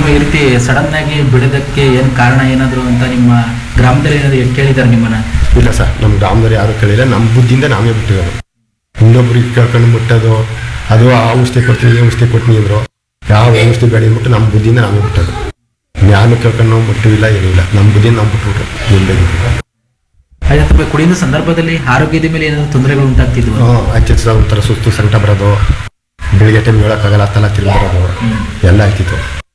ಈ ರೀತಿ ಸಡನ್ ಆಗಿ ಬಿಡೋದಕ್ಕೆ ಏನು ಕಾರಣ ಏನಾದ್ರು ಅಂತ ನಿಮ್ಮ ಗ್ರಾಮದಲ್ಲಿ ಏನಾದ್ರು ಕೇಳಿದ್ದಾರೆ ನಿಮ್ಮನ್ನ ಇಲ್ಲ ಸರ್ ನಮ್ಮ ಗ್ರಾಮದವ್ರು ಯಾರು ಕೇಳಿಲ್ಲ ನಮ್ಮ ಬುದ್ಧಿಯಿಂದ ನಾವೇ ಬಿಟ್ಟಿರೋದು ಇನ್ನೊಬ್ರಿಗೆ ಕೇಳ್ಕೊಂಡು ಮುಟ್ಟೋದು ಅದು ಆ ಔಷಧಿ ಕೊಡ್ತೀನಿ ಈ ಔಷಧಿ ಕೊಡ್ತೀನಿ ಅಂದ್ರು ಯಾವ ಔಷಧಿ ಬೇಡ ಅಂದ್ಬಿಟ್ಟು ನಮ್ಮ ಬುದ್ಧಿಯಿಂದ ನಾವೇ ಬಿಟ್ಟೋದು ಯಾರನ್ನು ಕೇಳ್ಕೊಂಡು ನಾವು ಮುಟ್ಟಿಲ್ಲ ಏನೂ ಇಲ್ಲ ನಮ್ಮ ಬುದ್ಧಿಯಿಂದ ನಾವು ಬಿಟ್ಬಿಟ್ರು ಏನ್ ಅದೇ ತುಂಬ ಕುಡಿಯೋ ಸಂದರ್ಭದಲ್ಲಿ ಆರೋಗ್ಯದ ಮೇಲೆ ಏನಾದ್ರು ತೊಂದರೆಗಳು ಉಂಟಾಗ್ತಿದ್ವು ಆಯ್ತು ಸರ್ ಒಂಥರ ಸುಸ್ತು ಸಂಕಟ ಬರೋದು ಬೆಳಿಗ್ಗೆ ಟೈಮ್ ಹೇಳೋಕ್ಕಾಗಲ್ಲ ತಲೆ ತಿರುಗಿ ಬರೋದು ಎಲ್ಲ ಆಯ್ತಿತ್ತು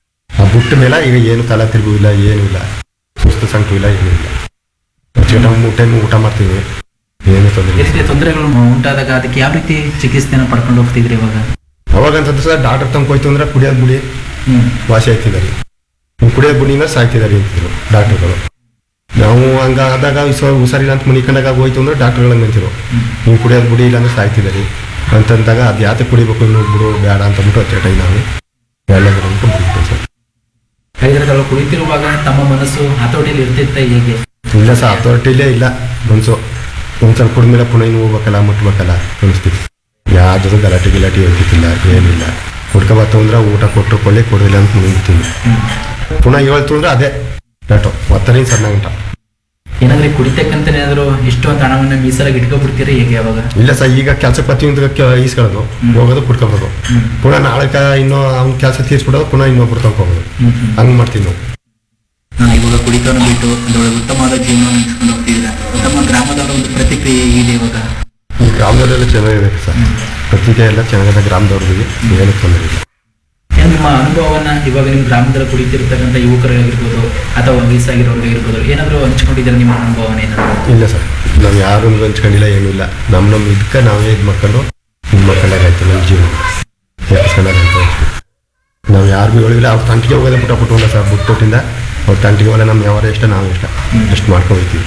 ಆ ಬಿಟ್ಟ ಮೇಲೆ ಈಗ ಏನು ತಲೆ ತಿರುಗು ಇಲ್ಲ ಏನೂ ಇಲ್ಲ ಸುಸ್ತು ಸಂಕಟ ಇಲ್ಲ ಏನೂ ಇಲ್ಲ ಹೆಚ್ಚು ನಾವು ಮೂರು ಟೈಮ್ ಊಟ ಮಾಡ್ತೀವಿ ಏನು ತೊಂದರೆ ಈ ಇಲ್ಲ ರೀತಿ ತೊಂದರೆಗಳು ಉಂಟಾದಾಗ ಅದಕ್ಕೆ ಯಾವ ರೀತಿ ಚಿಕಿತ್ಸೆನ ಪಡ್ಕೊಂಡು ಹೋಗ್ತಿದ್ರಿ ಇವಾಗ ಅವಾಗ ಅಂತಂದ್ರೆ ಸರ್ ಡಾಕ್ಟರ್ ತನಕ ಹೋಯ್ತು ಅಂದ್ರೆ ಕುಡಿಯೋದು ಬಿಡಿ ಹ್ಮ್ ವಾಸಿ ಆಯ್ತಿದ್ದಾರೆ ನೀವು ಕುಡಿಯೋದು ಬಿಡಿನ ಸಾಯ್ತಿದ್ದಾರೆ ಅಂತಿದ್ರು ಡಾಕ್ಟರ್ಗಳು ನಾವು ಹಂಗ ಆದಾಗ ಹುಷ- ಹುಷಾರಿಲ್ಲ ಅಂತ ಮನಿಕೊಂಡಾಗ ಹೋಯ್ತು ಅಂದ್ರೆ ಡಾಕ್ಟರ್ಗಳು ಹಂಗೆ ಅಂತಿರು ನೀವು ಕುಡಿಯೋದು ಬಿಡಿ ಇಲ್ಲ ಅಂದ್ರೆ ಸಾಯ್ತಿದ್ದಾರೆ ಅಂತಂದಾಗ ಅದು ಯಾತಕ್ಕೆ ಕುಡಿಬೇಕು ಇನ್ನು ಬಿಡು ಬೇಡ ಅಂತ ಅಂದ್ಬಿಟ್ಟು ಹಚ್ಚ ನಾವು ಎಲ್ಲ ಅಂದ್ಬಿಟ್ಟು ಬಿಡ್ತೀವಿ ಸರ್ ಹೇಳಿದ್ರೆ ತಾವು ಕುಳಿತಿರುವಾಗ ತಮ್ಮ ಮನಸ್ಸು ಹತೋಟಿಯಲ್ಲಿ ಇರ್ತಿತ್ತ ಹೇಗೆ ಇಲ್ಲ ಸರ್ ಅಥಾರಿಟಿಲೇ ಇಲ್ಲ ಮನ್ಸು ಒಂದು ಸ್ವಲ್ಪ ಕುಡಿದ್ಮೇಲೆ ಪುನಃ ಇನ್ನು ಹೋಗ್ಬೇಕಲ್ಲ ಮುಟ್ಬೇಕಲ್ಲ ಅನಿಸ್ತೀವಿ ಯಾವ್ದು ಗಲಾಟೆ ಗಿಲಾಟೆ ಹೇಳ್ತಿತ್ತಿಲ್ಲ ಏನಿಲ್ಲ ಹುಡ್ಕೊಬತ್ತು ಅಂದ್ರೆ ಊಟ ಕೊಟ್ಟರು ಕೊಳ್ಳಿ ಕೊಡಲಿಲ್ಲ ಅಂತ ಮುಗಿತೀನಿ ಪುನಃ ಹೇಳ್ತು ಅಂದ್ರೆ ಅದೇ ಡಾಟೋ ಒತ್ತರಿಂದ ಸಣ್ಣ ಉಂಟ ಏನಾದ್ರೆ ಕುಡಿತಕ್ಕಂತ ಏನಾದ್ರು ಇಷ್ಟೊಂದು ಹಣವನ್ನ ಮೀಸಲಾಗಿ ಇಟ್ಕೊಬಿಡ್ತೀರಾ ಹೇಗೆ ಅವಾಗ ಇಲ್ಲ ಸರ್ ಈಗ ಕೆಲಸಕ್ಕೆ ಬರ್ತೀವಿ ಅಂತ ಈಸ್ಕೊಳ್ಳೋದು ಹೋಗೋದು ಕುಡ್ಕೊಬೋದು ಪುನಃ ನಾಳೆ ಇನ್ನೂ ಅವ್ನ ಕೆಲಸ ತೀರ್ಸ್ಬಿಡೋದು ಪುನಃ ಇನ್ನೊಬ್ರು ತಗೋಬೋದು ಹ್ಮ್ ಹ್ಮ್ ಹಂಗೆ ಮಾಡ್ತೀವಿ ನಾವು ನಾನು ಇವಾಗ ಕುಡಿತವನ್ನು ಬಿಟ್ಟು ಒಂದು ಒಳ್ಳೆ ಉತ್ತಮವಾದ ಜೀವನ ನಡೆಸ್ಕೊಂಡು ಹೋಗ್ತಿದ್ದೀರಾ ತಮ್ಮ ಗ್ರಾಮದವರ ಒಂದು ಪ್ರತಿಕ್ರಿಯೆ ಹೇಗಿದೆ ಇವಾಗ ಈ ಗ್ರಾಮದಲ್ಲೆಲ್ಲ ಚೆನ್ನಾಗಿದೆ ಸರ್ ಪತ್ರಿಕೆ ಎಲ್ಲ ಚೆನ್ನಾಗಿದೆ ಗ್ರಾಮದವ್ರಿಗೆ ಏನು ತೊಂದರೆ ಇಲ್ಲ ಏನು ನಿಮ್ಮ ಅನುಭವವನ್ನ ಇವಾಗ ನಿಮ್ಮ ಗ್ರಾಮದಲ್ಲಿ ಕುಡಿತಿರ್ತಕ್ಕಂಥ ಯುವಕರಾಗಿರ್ಬೋದು ಅಥವಾ ವಯಸ್ಸಾಗಿರೋರ್ಗಾಗಿರ್ಬೋದು ಏನಾದರೂ ಹಂಚ್ಕೊಂಡಿದ್ದೀರಾ ನಿಮ್ಮ ಅನುಭವನ ಏನಾದ್ರು ಇಲ್ಲ ಸರ್ ನಾವು ಯಾರು ಹಂಚ್ಕೊಂಡಿಲ್ಲ ಏನೂ ಇಲ್ಲ ನಮ್ಮ ನಮ್ಮ ಇದಕ್ಕೆ ನಾವೇ ಇದು ಮಾಡ್ಕೊಂಡು ಇದು ಮಾಡ್ಕೊಂಡಾಗಾಯ್ತು ನಮ್ಮ ಜೀವನ ಎಪ್ಪಿಸ್ಕೊಂಡಾಗಾಯ್ತು ಅಷ್ಟೇ ನಾವು ಯಾರಿಗೂ ಹೇಳಿಲ್ಲ ಅವ್ರ ತಂಟಿಗೆ ಹೋಗೋದೇ ಪುಟ್ಟ ಪುಟ್ಟಲ್ಲ ಸರ್ ಬುಟ್ಟೊಟ್ಟಿಂದ ಅವ್ರ ತಂಟಿಗೆ ಹೋಗಲ್ಲ ನಮ್ಮ ಯಾವಾರ ಇಷ್ಟ ನಾವು ಇಷ್ಟ ಎಷ್ಟು ಮಾಡ್ಕೊಂಡು ಹೋಗ್ತೀವಿ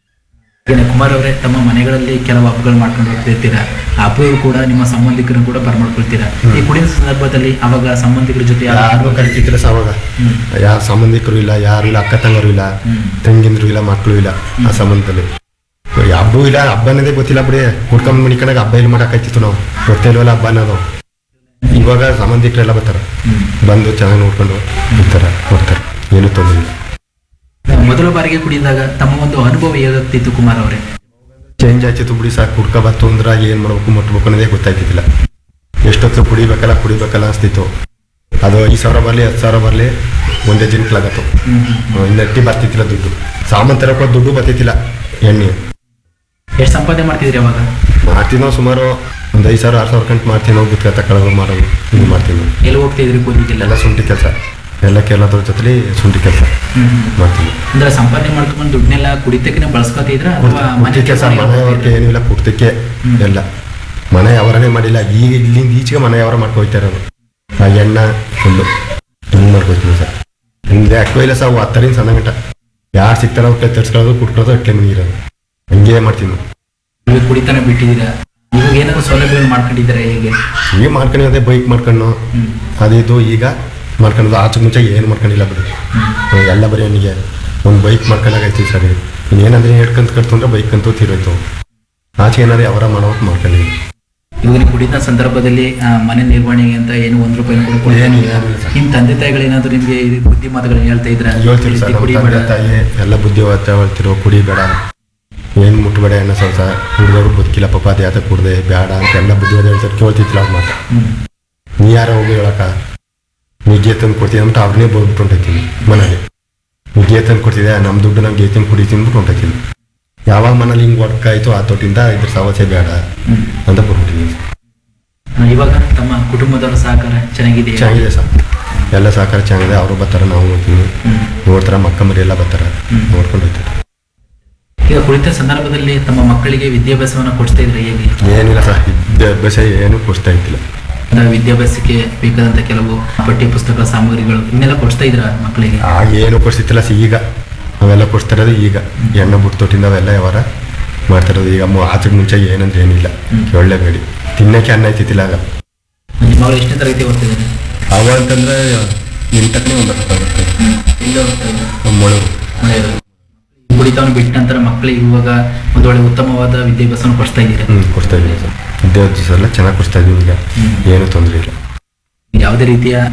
ಈಗ ಕುಮಾರ್ ಅವರೇ ತಮ್ಮ ಮನೆಗಳಲ್ಲಿ ಕೆಲವು ಹಬ್ಬಗಳು ಮಾಡ್ಕೊಂಡು ಹೋಗ್ತಿರ್ತೀರಾ ಆ ಹಬ್ಬಗಳು ಕೂಡ ನಿಮ್ಮ ಸಂಬಂಧಿಕರನ್ನು ಕೂಡ ಬರ್ಮಾಡ್ಕೊಳ್ತೀರಾ ಈ ಕುಡಿಯೋ ಸಂದರ್ಭದಲ್ಲಿ ಅವಾಗ ಸಂಬಂಧಿಕರ ಜೊತೆ ಯಾವ- ಯಾರನ್ನೂ ಕರಿತಿದ್ದಿಲ್ಲ ಸರ್ ಅವಾಗ ಹ್ಮ್. ಯಾರ ಸಂಬಂಧಿಕರು ಇಲ್ಲ ಯಾರು ಇಲ್ಲ ಅಕ್ಕ ತಂಗರು ಇಲ್ಲ ಹ್ಮ್. ತಂಗಿಂದ್ರು ಇಲ್ಲ ಮಕ್ಕಳು ಇಲ್ಲ ಆ ಸಂಬಂಧದಲ್ಲಿ ಹಬ್ಬವೂ ಇಲ್ಲ ಹಬ್ಬ ಅನ್ನೋದೇ ಗೊತ್ತಿಲ್ಲ ಬಿಡಿ ಕುಡ್ಕೊಂಡ್ ಮನಿಕೊಂಡಾಗ ಹಬ್ಬ ಇಲ್ಲಿ ಮಾಡಕ್ಕಾಯ್ತಿತ್ತು ನಾವು ಗೊತ್ತೇ ಇಲ್ವಲ್ಲ ಹಬ್ಬ ಅನ್ನೋದು ಇವಾಗ ಸಂಬಂಧಿಕರೆಲ್ಲ ಬರ್ತಾರೆ ಹ್ಮ್. ಬಂದು ಚೆನ್ನಾಗಿ ನೋಡ್ಕೊಂಡು ಇರ್ತಾರೆ ಕೊಡ್ತಾರೆ ಏನು ತೊಂದರೆ ಇಲ್ಲ ಮೊದಲ ಬಾರಿಗೆ ಕುಡಿದಾಗ ತಮ್ಮ ಒಂದು ಅನುಭವ ಹೇಗಾಗ್ತಿತ್ತು ಕುಮಾರ್ ಅವರೇ ಚೇಂಜ್ ಆಯ್ತಿತ್ತು ಬಿಡಿ ಸಾಕು ಕುಡ್ಕೊಬತ್ತು ಅಂದ್ರೆ ಏನು ಮಾಡ್ಬೇಕು ಮುಟ್ಬೇಕು ಅನ್ನೋದೇ ಗೊತ್ತಾಯ್ತಿದ್ದಿಲ್ಲ ಎಷ್ಟೊತ್ತು ಕುಡಿಬೇಕಲ್ಲ ಕುಡಿಬೇಕಲ್ಲ ಅನಿಸ್ತಿತ್ತು ಅದು ಐದು ಸಾವಿರ ಬರಲಿ ಹತ್ತು ಸಾವಿರ ಬರಲಿ ಒಂದೇ ಜಿನ್ಕ್ಲಾಗತ್ತು ಹ್ಮ್ ಹ್ಮ್. ನೆಟ್ಟಿ ಬರ್ತಿತ್ತಿಲ್ಲ ದುಡ್ಡು ಸಾಮಾನು ತರಕ್ಕೆ ದುಡ್ಡು ಬರ್ತಿತ್ತಿಲ್ಲ ಎಣ್ಣೆ ಎಷ್ಟು ಸಂಪಾದನೆ ಮಾಡ್ತಿದ್ರಿ ಅವಾಗ ಮಾಡ್ತೀವಿ ನಾವು ಸುಮಾರು ಒಂದು ಐದು ಸಾವಿರ ಆರು ಸಾವಿರ ಕಂಟು ಮಾಡ್ತೀವಿ ನಾವು ಗುತ್ಕ ತಗೊಳ್ಳೋದು ಮಾಡೋದು ಇದು ಮಾಡ್ತೀವಿ ನಾವು ಎಲ್ಲಿ ಹೋಗ್ತಿದ್ರಿ ಕೂಲಿಗೆಲ್ಲ ಎಲ್ಲ ಶುಂಠಿ ಕೆಲಸ ಎಲ್ಲ ಕೇರಳದವ್ರ ಜೊತೆಲಿ ಶುಂಠಿ ಕೆಲಸ ಹ್ಮ್ ಹ್ಮ್. ಮಾಡ್ತೀವಿ ಅಂದ್ರೆ ಸಂಪಾದನೆ ಮಾಡ್ಕೊಂಡು ದುಡ್ಡನ್ನೆಲ್ಲ ಕುಡಿತಕ್ಕೆ ಬಳಸ್ಕೊತಿದ್ರ ಅಥವಾ ಮನೆ ಕುಡ್ತಿ ಕೆಲಸ ಮನೆಯವ್ರಿಗೆ ಏನಿಲ್ಲ ಕುಡ್ತಕ್ಕೆ ಎಲ್ಲ ಮನೆ ಅವರನೇ ಮಾಡಿಲ್ಲ ಈಗ ಇಲ್ಲಿಂದ ಈಚೆಗೆ ಮನೆ ಅವರ ಮಾಡ್ಕೊಯ್ತಾ ಇರೋದು ಆ ಎಣ್ಣ ಫುಲ್ಲು ಹಿಂಗೆ ಮಾಡ್ಕೊಯ್ತೀವಿ ಸರ್ ಹಿಂಗೆ ಯಾಕೋ ಇಲ್ಲ ಸರ್ ಹತ್ತರಿಂದ ಸಣ್ಣ ಗಂಟ ಯಾರು ಸಿಗ್ತಾರೋ ಅವ್ರ ತರ್ಸ್ಕೊಳ್ಳೋದು ಕುಟ್ಕೊಳ್ಳೋದು ಅಟ್ಲೆ ಮುಗಿರೋದು ಹಂಗೆ ಮಾಡ್ತೀವಿ ನಾವು ನೀವು ಕುಡಿತನ ಬಿಟ್ಟಿದ್ದೀರಾ ಇವಾಗ ಏನಾದ್ರು ಸೌಲಭ್ಯಗಳು ಮಾಡ್ಕೊಂಡಿದ್ದಾರೆ ಹೇಗೆ ಈಗ ಮಾಡ್ಕೊಂಡು ಅದೇ ಬೈಕ್ ಮಾಡ್ಕೊಂಡು ಹ್ಮ್. ಅದಿದ್ದು ಈಗ ಮಾಡ್ಕೊಳ್ಳೋದು ಆಚೆ ಮುಂಚೆ ಏನು ಮಾಡ್ಕೊಂಡಿಲ್ಲ ಬಿಡಿ ಎಲ್ಲ ಬರೀ ಅವನಿಗೆ ಒಂದು ಬೈಕ್ ಮಾಡ್ಕೊಂಡಾಗೈತಿ ಸರಿ ಇನ್ನೇನಂದ್ರೆ ಹೇಳ್ಕೊಂತ ಕಟ್ತು ಅಂದ್ರೆ ಬೈಕ್ ಅಂತೂ ತೀರೋಯ್ತು ಆಚೆ ಏನಾದ್ರೆ ಅವರ ಮಾಡೋಕೆ ಮಾಡ್ಕೊಂಡಿಲ್ಲ ಇವಾಗ ನೀವು ಕುಡಿತ ಸಂದರ್ಭದಲ್ಲಿ ಆ, ಮನೆ ನಿರ್ವಹಣೆಗೆ ಅಂತ ಏನು ಒಂದ್ ರೂಪಾಯಿ ಕೂಡ ಕೊಡ್ತಾ ಏನು ಇಲ್ಲ. ಏನಿಲ್ಲ ಸರ್. ನಿಮ್ ತಂದೆ ತಾಯಿಗಳು ಏನಾದ್ರು ನಿಮ್ಗೆ ಇದು ಬುದ್ಧಿ ಮಾತುಗಳನ್ನ ಹೇಳ್ತಾ ಇದ್ರ ಹೇಳ್ತೀವಿ ಸರ್ ನಮ್ಮ ಕುಡಿಬೇಡ ತಂದೆ ತಾಯಿ ಎಲ್ಲ ಬುದ್ಧಿವಾತ ಹೇಳ್ತಿರೋ ಕುಡಿಬೇಡ ಏನು ಮುಟ್ಬೇಡ ಅನ್ನೋ ಸ್ವಲ್ಪ ಕುಡಿದವ್ರು ಬದುಕಿಲ್ಲ ಪಾಪ ಅದು ಯಾತ ಕುಡ್ದೆ ಬೇಡ ಅಂತ ಎಲ್ಲ ಬುದ್ಧಿವಾದ ಹೇಳ್ತಾರೆ ಕೇಳ್ತಿತ್ತಿಲ್ಲ ಅವ್ರ ಮಾತು ಹ್ಮ್. ನೀ ಯಾರೋ ಹೋಗಿ ಹೇಳಕ್ಕ ನಿಗ್ಗೆ ತಂದು ಕೊಡ್ತೀನಿ ಅಂತ ಅವ್ರನ್ನೇ ಬೋದ್ಬಿಟ್ಟು ಹೊಂಟೈತೀನಿ ಮನೇಲಿ ನಿಗ್ಗೆ ತಂದು ಕೊಡ್ತಿದ್ದೆ ನಮ್ಮ ದುಡ್ಡು ನಮ್ಗೆ ತಂದು ಕುಡಿ ತಿಂದ್ಬಿಟ್ಟು ಹೊಂಟೈತೀನಿ ಯಾವಾಗ ಮನೇಲಿ ಹಿಂಗೆ ವರ್ಕ್ ಆಯಿತು ಆ ತೊಟ್ಟಿಂದ ಇದ್ರ ಸಮಸ್ಯೆ ಬೇಡ ಹ್ಮ್. ಅಂತ ಬರ್ಬಿಟ್ಟಿದ್ದೀನಿ ಆ, ಇವಾಗ ತಮ್ಮ ಕುಟುಂಬದವರ ಸಹಕಾರ ಚೆನ್ನಾಗಿದೆ ಚೆನ್ನಾಗಿದೆ ಸರ್ ಎಲ್ಲ ಸಹಕಾರ ಚೆನ್ನಾಗಿದೆ ಅವರು ಬರ್ತಾರೆ ನಾವು ನೋಡ್ತೀವಿ ಹ್ಮ್. ನೋಡ್ತಾರೆ ಮಕ್ಕ ಮರಿ ಎಲ್ಲ ಬರ್ತಾರೆ ನೋಡ್ಕೊಂಡು ಹೋಗ್ತಾರೆ ಈಗ ಕುಳಿತ ಸಂದರ್ಭದಲ್ಲಿ ತಮ್ಮ ಮಕ್ಕಳಿಗೆ ವಿದ್ಯಾಭ್ಯಾಸವನ್ನ ಕೊಡಿಸ್ತಾ ಇದ್ರೆ ಹೇಗೆ ಏನಿಲ್ಲ ಸರ್ ವಿದ್ಯಾಭ್ಯಾಸ ಏನು ಕೊಡ್ತಾ ಇದ್ದಿಲ್ಲ ಅಂದ್ರೆ ವಿದ್ಯಾಭ್ಯಾಸಕ್ಕೆ ಬೇಕಾದಂತ ಕೆಲವು ಪಠ್ಯ ಪುಸ್ತಕ ಸಾಮಗ್ರಿಗಳು ಇವನ್ನೆಲ್ಲ ಕೊಡಿಸ್ತಾ ಇದ್ರ ಮಕ್ಕಳಿಗೆ ಆಗ ಏನು ಕೊಡ್ಸಿತ್ತಿಲ್ಲ ಸಿ ಈಗ ಅವೆಲ್ಲ ಕೊಡ್ತಾ ಇರೋದು ಈಗ ಎಣ್ಣೆ ಬಿಟ್ಟು ತೊಟ್ಟಿಂದ ಅವೆಲ್ಲ ಯಾವಾರ ಮಾಡ್ತಾ ಇರೋದು ಈಗ ಮು- ಆಚೆಗೆ ಮುಂಚೆ ಏನಂದ್ರೆ ಏನಿಲ್ಲ ಒಳ್ಳೆಬೇಡಿ ತಿನ್ನಕ್ಕೆ ಅನ್ನ ಐತಿತ್ತಿಲ್ಲ ಆಗ ನಿಮ್ಮ ಮಗಳು ಎಷ್ಟನೇ ತರಗತಿ ಓದ್ತಿದ್ದಾರೆ ಅವ ಅಂತಂದ್ರೆ ಎಂಟಕ್ಕನೇ ಒಂಬತ್ತು ಬರುತ್ತೆ ಇಲ್ಲ ಓದ್ತಾ ಇದ್ದಾರೆ ಮೊಳು ಒಳ್ಳೆಯದು. ಕುಡಿತವನ್ನು ಬಿಟ್ಟ ನಂತರ ಮಕ್ಕಳಿಗೆ ಇವಾಗ ಒಂದು ಒಳ್ಳೆ ಉತ್ತಮವಾದ ವಿದ್ಯಾಭ್ಯಾಸವನ್ನು ಕೊಡಿಸ್ತಾ ಇದ್ದೀರಾ ಹ್ಞೂ ಕೊಡ್ತಾ ಇದ್ದೀವಿ ಸರ್ ವಿದ್ಯಾಭ್ಯಾಸ ಎಲ್ಲ ಚೆನ್ನಾಗಿ ಕೊಡ್ತಾ ಇದ್ದೀವಿ ಈಗ ಏನು ತೊಂದರೆ ಇಲ್ಲ ಯಾವುದೇ ರೀತಿಯ